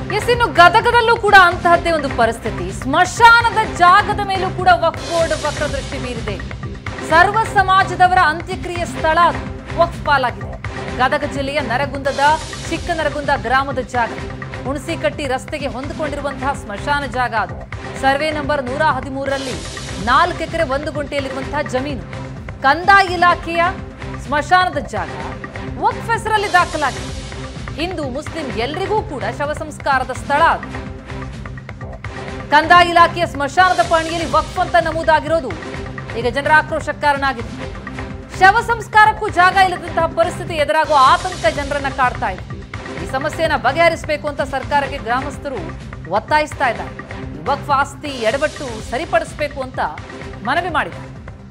S ಇನ್ನು ಗದಗದಲ್ಲೂ ಕೂಡ ಅಂತಹದ್ದೇ ಒಂದು ಪರಿಸ್ಥಿತಿ ಸ್ಮಶಾನದ ಜಾಗದ ಮೇಲೂ ಕೂಡ ವಕ್ಫ್ ಬೋರ್ಡ್ ವಕ್ರದೃಷ್ಟಿ ಬೀರಿದೆ ಸರ್ವ ಸಮಾಜದವರ ಅಂತ್ಯಕ್ರಿಯೆ ಸ್ಥಳ ಅದು, ವಕ್ಫ್ ಪಾಲಾಗಿದೆ ಗದಗ ಜಿಲ್ಲೆಯ ನರಗುಂದದ ಚಿಕ್ಕ ನರಗುಂದ ಗ್ರಾಮದ ಜಾಗ ಹುಣಸಿಕಟ್ಟಿ ರಸ್ತೆಗೆ ಹೊಂದಿಕೊಂಡಿರುವಂತಹ ಸ್ಮಶಾನ ಜಾಗ ಅದು ಸರ್ವೆ ನಂಬರ್ ನೂರ ಹದಿಮೂರರಲ್ಲಿ ನಾಲ್ಕು ಎಕರೆ ಒಂದು ಗುಂಟೆಯಲ್ಲಿರುವಂತಹ ಜಮೀನು ಕಂದಾಯ ಇಲಾಖೆಯ ಸ್ಮಶಾನದ ಜಾಗ ವಕ್ಫ್ ಹೆಸರಲ್ಲಿ ದಾಖಲಾಗಿದೆ ಹಿಂದೂ ಮುಸ್ಲಿಂ ಎಲ್ರಿಗೂ ಕೂಡ ಶವ ಸಂಸ್ಕಾರದ ಸ್ಥಳ ಅದು ಕಂದಾಯ ಇಲಾಖೆಯ ಸ್ಮಶಾನದ ಪಹಣಿಯಲ್ಲಿ ವಕ್ಫ್ ಅಂತ ನಮೂದಾಗಿರೋದು ಈಗ ಜನರ ಆಕ್ರೋಶಕ್ಕೆ ಕಾರಣ ಆಗಿದೆ ಶವ ಸಂಸ್ಕಾರಕ್ಕೂ ಜಾಗ ಇಲ್ಲದಂತಹ ಪರಿಸ್ಥಿತಿ ಎದುರಾಗುವ ಆತಂಕ ಜನರನ್ನ ಕಾಡ್ತಾ ಇದೆ ಈ ಸಮಸ್ಯೆಯನ್ನ ಬಗೆಹರಿಸಬೇಕು ಅಂತ ಸರ್ಕಾರಕ್ಕೆ ಗ್ರಾಮಸ್ಥರು ಒತ್ತಾಯಿಸ್ತಾ ಇದ್ದಾರೆ ಈ ವಕ್ಫ್ ಆಸ್ತಿ ಎಡವಟ್ಟು ಸರಿಪಡಿಸಬೇಕು ಅಂತ ಮನವಿ ಮಾಡಿದ್ದಾರೆ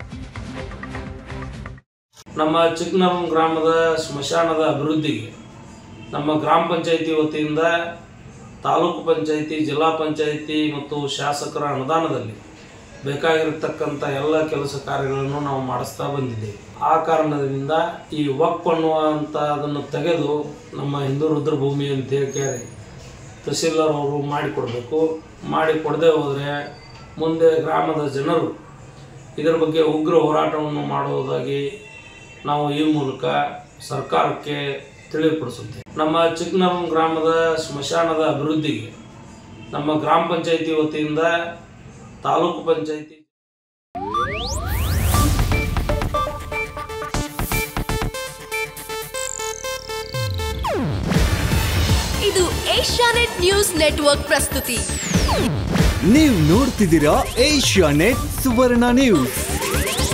ನಮ್ಮ ಚಿಕ್ಕನಂ ಗ್ರಾಮದ ಸ್ಮಶಾನದ ಅಭಿವೃದ್ಧಿಗೆ ನಮ್ಮ ಗ್ರಾಮ ಪಂಚಾಯಿತಿ ವತಿಯಿಂದ ತಾಲೂಕು ಪಂಚಾಯಿತಿ ಜಿಲ್ಲಾ ಪಂಚಾಯಿತಿ ಮತ್ತು ಶಾಸಕರ ಅನುದಾನದಲ್ಲಿ ಬೇಕಾಗಿರತಕ್ಕಂಥ ಎಲ್ಲ ಕೆಲಸ ಕಾರ್ಯಗಳನ್ನು ನಾವು ಮಾಡಿಸ್ತಾ ಬಂದಿದ್ದೇವೆ ಆ ಕಾರಣದಿಂದ ಈ ವಕ್ ಅನ್ನುವಂಥ ಅದನ್ನು ತೆಗೆದು ನಮ್ಮ ಹಿಂದೂ ರುದ್ರಭೂಮಿ ಅಂತ ಹೇಳ್ಕೇಳಿ ತಹಸೀಲ್ದಾರ್ ಅವರು ಮಾಡಿಕೊಡ್ಬೇಕು ಮಾಡಿಕೊಡದೆ ಹೋದರೆ ಮುಂದೆ ಗ್ರಾಮದ ಜನರು ಇದರ ಬಗ್ಗೆ ಉಗ್ರ ಹೋರಾಟವನ್ನು ಮಾಡುವುದಾಗಿ ನಾವು ಈ ಮೂಲಕ ಸರ್ಕಾರಕ್ಕೆ ತಿಳಿಪಡಿಸುತ್ತೇವೆ ನಮ್ಮ ಚಿಕ್ಕನಂ ಗ್ರಾಮದ ಸ್ಮಶಾನದ ಅಭಿವೃದ್ಧಿಗೆ ನಮ್ಮ ಗ್ರಾಮ ಪಂಚಾಯಿತಿ ವತಿಯಿಂದ ತಾಲೂಕು ಪಂಚಾಯಿತಿ ಇದು ಏಷ್ಯಾನೆಟ್ ನ್ಯೂಸ್ ನೆಟ್ವರ್ಕ್ ಪ್ರಸ್ತುತಿ ನೀವು ನೋಡ್ತಿದ್ದೀರಾ ಏಷ್ಯಾ ನೆಟ್ ಸುವರ್ಣ ನ್ಯೂಸ್